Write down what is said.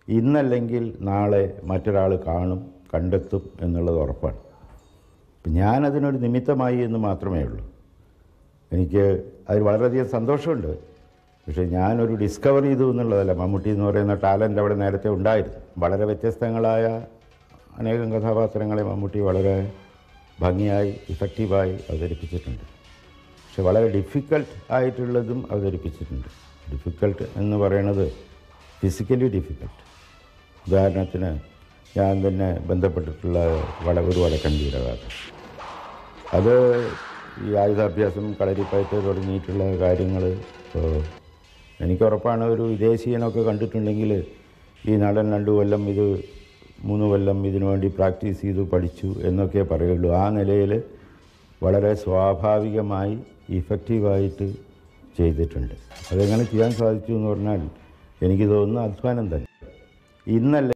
ഇന്നല്ലെങ്കിൽ നാളെ മറ്റൊരാൾ കാണും കണ്ടെത്തും എന്നുള്ളത് ഉറപ്പാണ് അപ്പം ഞാനതിനൊരു നിമിത്തമായി എന്ന് മാത്രമേ ഉള്ളൂ എനിക്ക് അതിൽ വളരെയധികം സന്തോഷമുണ്ട് പക്ഷേ ഞാനൊരു ഡിസ്കവർ ചെയ്തു എന്നുള്ളതല്ല മമ്മൂട്ടി എന്ന് പറയുന്ന ടാലൻ്റ് അവിടെ നേരത്തെ ഉണ്ടായിരുന്നു വളരെ വ്യത്യസ്തങ്ങളായ അനേകം കഥാപാത്രങ്ങളെ മമ്മൂട്ടി വളരെ ഭംഗിയായി ഇഫക്റ്റീവായി അവതരിപ്പിച്ചിട്ടുണ്ട് പക്ഷെ വളരെ ഡിഫിക്കൾട്ട് ആയിട്ടുള്ളതും അവതരിപ്പിച്ചിട്ടുണ്ട് ഡിഫിക്കൾട്ട് എന്ന് പറയുന്നത് ഫിസിക്കലി ഡിഫിക്കൾട്ട് ഉദാഹരണത്തിന് ഞാൻ തന്നെ ബന്ധപ്പെട്ടിട്ടുള്ള വട ഒരു വടക്കൻ വീരഗാഥ അത് ഈ ആയുധാഭ്യാസം കളരിപ്പയറ്റ് തുടങ്ങിയിട്ടുള്ള കാര്യങ്ങൾ ഇപ്പോൾ എനിക്ക് ഉറപ്പാണ് ഒരു വിദേശീയനൊക്കെ കണ്ടിട്ടുണ്ടെങ്കിൽ ഈ നടൻ രണ്ടു കൊല്ലം ഇത് മൂന്ന് കൊല്ലം ഇതിനു വേണ്ടി പ്രാക്ടീസ് ചെയ്തു പഠിച്ചു എന്നൊക്കെ പറയുള്ളൂ ആ നിലയിൽ വളരെ സ്വാഭാവികമായി ഇഫക്റ്റീവായിട്ട് ചെയ്തിട്ടുണ്ട് അതെങ്ങനെ ചെയ്യാൻ സാധിച്ചു എന്ന് പറഞ്ഞാൽ എനിക്ക് തോന്നുന്നു അധ്വാനം തന്നെ ഇന്നല്ല